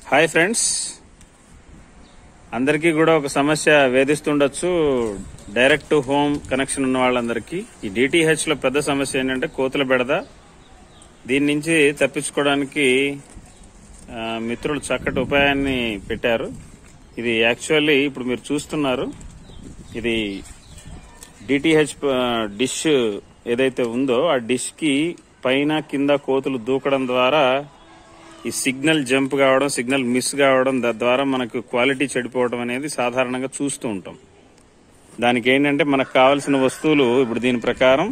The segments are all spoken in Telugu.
హాయ్ ఫ్రెండ్స్ అందరికీ కూడా ఒక సమస్య వేధిస్తుండొచ్చు డైరెక్ట్ టు హోమ్ కనెక్షన్ ఉన్న వాళ్ళందరికీ ఈ డిటిహెచ్ లో పెద్ద సమస్య ఏంటంటే కోతుల బెడద దీని నుంచి తప్పించుకోవడానికి ఆ, మిత్రులు చక్కటి ఉపాయాన్ని పెట్టారు ఇది యాక్చువల్లీ ఇప్పుడు మీరు చూస్తున్నారు ఇది డిటిహెచ్ డిష్ ఏదైతే ఉందో ఆ డిష్ కి పైన కింద కోతులు దూకడం ద్వారా ఈ సిగ్నల్ జంప్ కావడం సిగ్నల్ మిస్ కావడం తద్వారా మనకు క్వాలిటీ చెడిపోవడం అనేది సాధారణంగా చూస్తూ ఉంటాం దానికి ఏంటంటే మనకు కావాల్సిన వస్తువులు ఇప్పుడు దీని ప్రకారం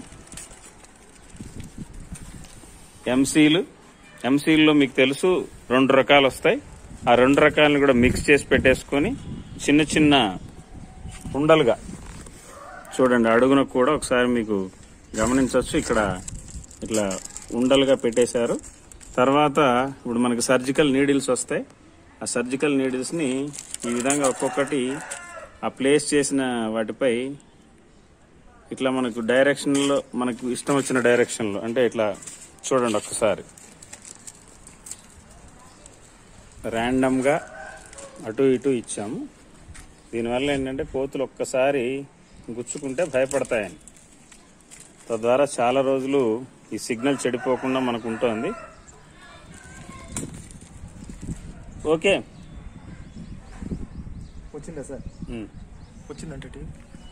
ఎంసీలు ఎంసీల్లో మీకు తెలుసు రెండు రకాలు వస్తాయి ఆ రెండు రకాలను కూడా మిక్స్ చేసి పెట్టేసుకొని చిన్న చిన్న ఉండలుగా చూడండి అడుగున కూడా ఒకసారి మీకు గమనించవచ్చు ఇక్కడ ఇట్లా ఉండలుగా పెట్టేశారు తర్వాత ఇప్పుడు మనకి సర్జికల్ నీడిల్స్ వస్తాయి ఆ సర్జికల్ నీడిల్స్ ని ఈ విధంగా ఒక్కొక్కటి ఆ ప్లేస్ చేసిన వాటిపై ఇట్లా మనకు డైరెక్షన్ లో మనకు ఇష్టం వచ్చిన డైరెక్షన్ లో అంటే ఇట్లా చూడండి ఒక్కసారి ర్యాండమ్ గా అటు ఇటు ఇచ్చాము దీనివల్ల ఏంటంటే కోతులు ఒక్కసారి గుచ్చుకుంటే భయపడతాయని తద్వారా చాలా రోజులు ఈ సిగ్నల్ చెడిపోకుండా మనకు ఉంటుంది ఓకే వచ్చిందా సార్ ఉమ్. వచ్చిందంటే టీ?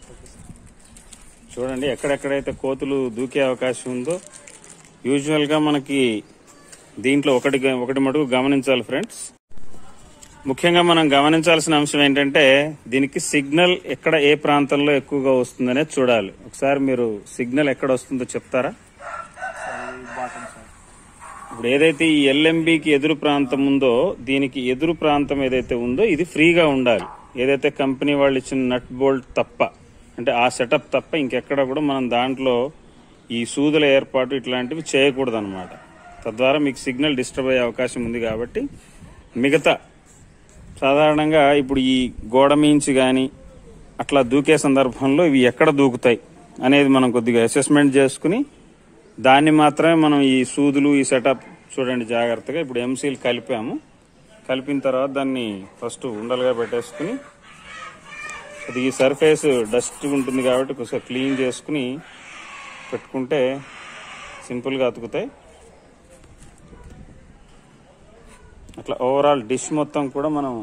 చూడండి ఎక్కడెక్కడైతే కోతులు దూకే అవకాశం ఉందో యూజువల్ గా మనకి దీంట్లో ఒకటి ఒకటి మటుకు గమనించాలి ఫ్రెండ్స్ ముఖ్యంగా మనం గమనించాల్సిన అంశం ఏంటంటే దీనికి సిగ్నల్ ఎక్కడ ఏ ప్రాంతంలో ఎక్కువగా వస్తుందనేది చూడాలి ఒకసారి మీరు సిగ్నల్ ఎక్కడ వస్తుందో చెప్తారా సార్ ఇది బాటం సార్ ఇప్పుడు ఏదైతే ఈ ఎల్ఎంబికి ఎదురు ప్రాంతం ఉందో దీనికి ఎదురు ప్రాంతం ఏదైతే ఉందో ఇది ఫ్రీగా ఉండాలి ఏదైతే కంపెనీ వాళ్ళు ఇచ్చిన నట్ బోల్ట్ తప్ప అంటే ఆ సెటప్ తప్ప ఇంకెక్కడ కూడా మనం దాంట్లో ఈ సూదుల ఏర్పాటు ఇట్లాంటివి చేయకూడదు అనమాట తద్వారా మీకు సిగ్నల్ డిస్టర్బ్ అయ్యే అవకాశం ఉంది కాబట్టి మిగతా సాధారణంగా ఇప్పుడు ఈ గోడ మించి గాని అట్లా దూకే సందర్భంలో ఇవి ఎక్కడ దూకుతాయి అనేది మనం కొద్దిగా అసెస్మెంట్ చేసుకుని దాన్ని మాత్రమే మనం ఈ సూదులు ఈ సెటప్ చూడండి జాగ్రత్తగా ఇప్పుడు ఎంసీలు కలిపాము కలిపిన తర్వాత దాన్ని ఫస్ట్ ఉండలుగా పెట్టేసుకుని అది ఈ సర్ఫేస్ డస్ట్ ఉంటుంది కాబట్టి కొంచెం క్లీన్ చేసుకుని పెట్టుకుంటే సింపుల్గా అతుకుతాయి అట్లా ఓవరాల్ డిష్ మొత్తం కూడా మనం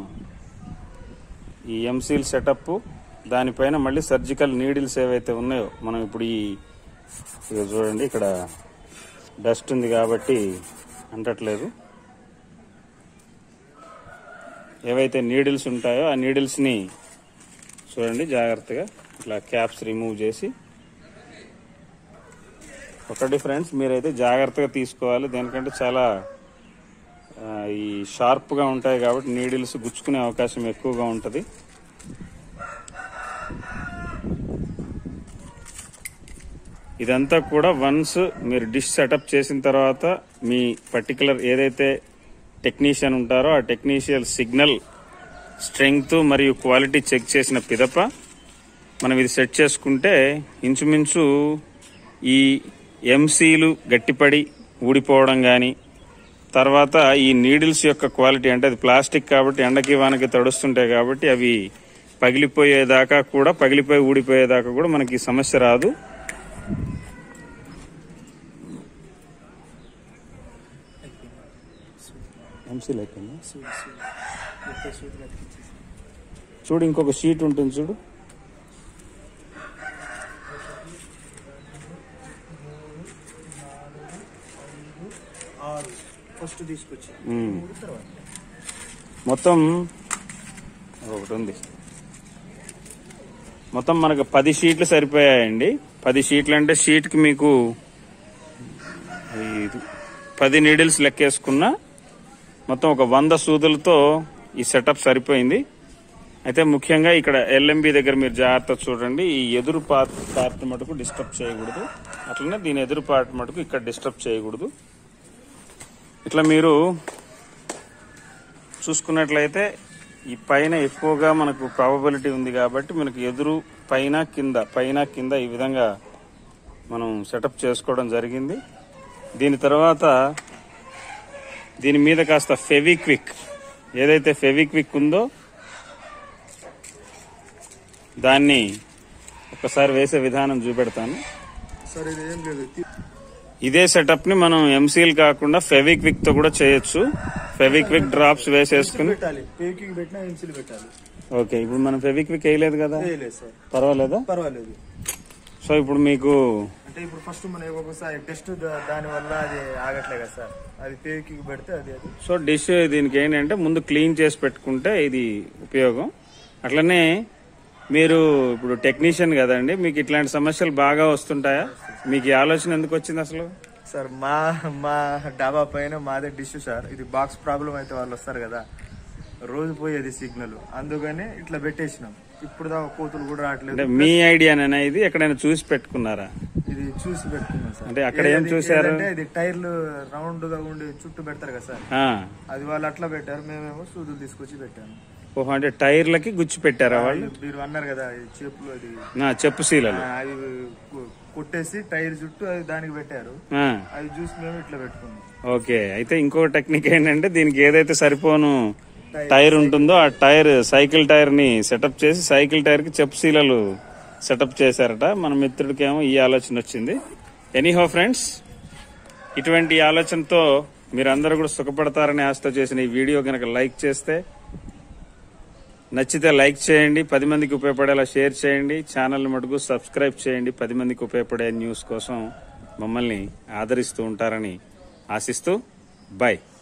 ఈ ఎంసీల్ సెటప్ దానిపైన మళ్ళీ సర్జికల్ నీడిల్స్ ఏవైతే ఉన్నాయో మనం ఇప్పుడు ఈ ఇక చూడండి ఇక్కడ డస్ట్ ఉంది కాబట్టి అంటట్లేదు ఏవైతే నీడిల్స్ ఉంటాయో ఆ నీడిల్స్ ని చూడండి జాగ్రత్తగా ఇట్లా క్యాప్స్ రిమూవ్ చేసి ఒకటి ఫ్రెండ్స్ మీరైతే జాగ్రత్తగా తీసుకోవాలి దేనికంటే చాలా ఆ, ఈ షార్ప్ గా ఉంటాయి కాబట్టి నీడిల్స్ గుచ్చుకునే అవకాశం ఎక్కువగా ఉంటది ఇదంతా కూడా వన్స్ మీరు డిష్ సెటప్ చేసిన తర్వాత మీ పర్టికులర్ ఏదైతే టెక్నీషియన్ ఉంటారో ఆ టెక్నీషియన్ సిగ్నల్ స్ట్రెంగ్త్ మరియు క్వాలిటీ చెక్ చేసిన పిదప మనం ఇది సెట్ చేసుకుంటే ఇంచుమించు ఈ ఎంసీలు గట్టిపడి ఊడిపోవడం కానీ తర్వాత ఈ నీడిల్స్ యొక్క క్వాలిటీ అంటే అది ప్లాస్టిక్ కాబట్టి ఎండకి వానకి తడుస్తుంటాయి కాబట్టి అవి పగిలిపోయేదాకా కూడా పగిలిపోయి ఊడిపోయేదాకా కూడా మనకి ఈ సమస్య రాదు ఎంసీలు అయిపోయింది సూది సూది ముప్పై సూదులు అతికించేసి చూడు ఇంకొక షీట్ ఉంటుంది చూడు ఆరు ఫస్ట్ తీసుకొచ్చి మ్మ్. మూడు తర్వాత మొత్తం ఒకటి ఉంది మొత్తం మనకు పది షీట్లు సరిపోయాయండి పది షీట్లు అంటే షీట్కి మీకు ఐదు, పది నీడిల్స్ లెక్కేసుకున్న మొత్తం ఒక వంద సూదులతో ఈ సెటప్ సరిపోయింది అయితే ముఖ్యంగా ఇక్కడ ఎల్ఎంబి దగ్గర మీరు జాగ్రత్త చూడండి ఈ ఎదురు పార్ట్ పార్ట్ మటుకు డిస్టర్బ్ చేయకూడదు అట్లనే దీని ఎదురు పార్ట్ మటుకు ఇక్కడ డిస్టర్బ్ చేయకూడదు ఇట్లా మీరు చూసుకున్నట్లయితే ఈ పైన ఎక్కువగా మనకు ప్రాబబిలిటీ ఉంది కాబట్టి మనకు ఎదురు పైన కింద పైన కింద ఈ విధంగా మనం సెటప్ చేసుకోవడం జరిగింది దీని తర్వాత దీని మీద కాస్త ఫెవిక్విక్ ఏదైతే ఫెవిక్విక్ ఉందో దాన్ని ఒకసారి వేసే విధానం చూపెడతాను సార్ ఇది ఏం లేదు తి- ఇదే సెటప్ ని మనం ఎంసీల్ కాకుండా ఫెవిక్విక్ తో కూడా చేయొచ్చు ఫెవిక్విక్ డ్రాప్స్ వేసేసుకుని పెట్టాలి పేకింగ్ పెట్టినా ఎంసీలు పెట్టాలి ఓకే ఇప్పుడు మనం ఫెవిక్విక్ వేయలేదు కదా ఏ లేదు సార్ పర్వాలేదా పర్వాలేదు సో ఇప్పుడు మీకు అంటే ఇప్పుడు ఫస్ట్ మనం ఒక్కొక్కసారి టెస్ట్ దాని వల్ల అది ఆగట్లే కదా సార్ అది పేకింగ్ పెడితే అది అది సో డిష్ దీనికి ఏంటంటే ముందు క్లీన్ చేసి పెట్టుకుంటే ఇది ఉపయోగం అట్లనే మీరు ఇప్పుడు టెక్నీషియన్ కదండి మీకు ఇట్లాంటి సమస్యలు బాగా వస్తుంటాయా మీకు ఈ ఆలోచన ఎందుకు వచ్చింది అసలు సార్ మా మా డాబా పైన మాదే డిష్ సార్ ఇది బాక్స్ ప్రాబ్లం అయితే వాళ్ళు వస్తారు కదా రోజు పోయేది సిగ్నల్ అందుకని ఇట్లా పెట్టేసినాం ఇప్పుడు దాకా కోతులు కూడా అంటే రావట్లేదు మీ ఐడియానేనా ఇది ఎక్కడైనా చూసి పెట్టుకున్నారా ఇది చూసి పెట్టుకున్నాం సార్ అంటే అక్కడ ఏం ఏది- చూశారు? ఏదంటే ఇది టైర్లు రౌండ్ గా ఉండి చుట్టూ పెడతారు కదా సార్ ఆ, అది వాళ్ళు అట్లా పెట్టారు మేమేమో సూదులు తీసుకొచ్చి పెట్టాము ఓహో అంటే టైర్లకి గుచ్చి పెట్టారా వాళ్ళు మీరు అన్నారు కదా ఈ చేపులు అది నా చెప్పు శీలలు ఆ, అవి కొ- కొట్టేసి టైర్ చుట్టూ అది దానికి పెట్టారు ఆ, అది చూసి మేము ఇట్లా పెట్టుకున్నాం ఓకే అయితే ఇంకో టెక్నిక్ ఏంటంటే దీనికి ఏదైతే సరిపోను టైర్ ఉంటుందో ఆ టైర్ సైకిల్ టైర్ ని సెటప్ చేసి సైకిల్ టైర్ కి చెప్పు శీలలు సెటప్ చేశారట మన మిత్రుడికేమో ఈ ఆలోచన వచ్చింది ఎనీహో ఫ్రెండ్స్ ఇటువంటి ఆలోచనతో మీరందరూ కూడా సుఖపడతారని ఆశతో చేసిన ఈ వీడియో కనుక లైక్ చేస్తే నచ్చితే లైక్ చేయండి పది మందికి ఉపయోగపడేలా షేర్ చేయండి ఛానల్ మటుకు సబ్స్క్రైబ్ చేయండి పది మందికి ఉపయోగపడే న్యూస్ కోసం మమ్మల్ని ఆదరిస్తూ ఉంటారని ఆశిస్తూ బై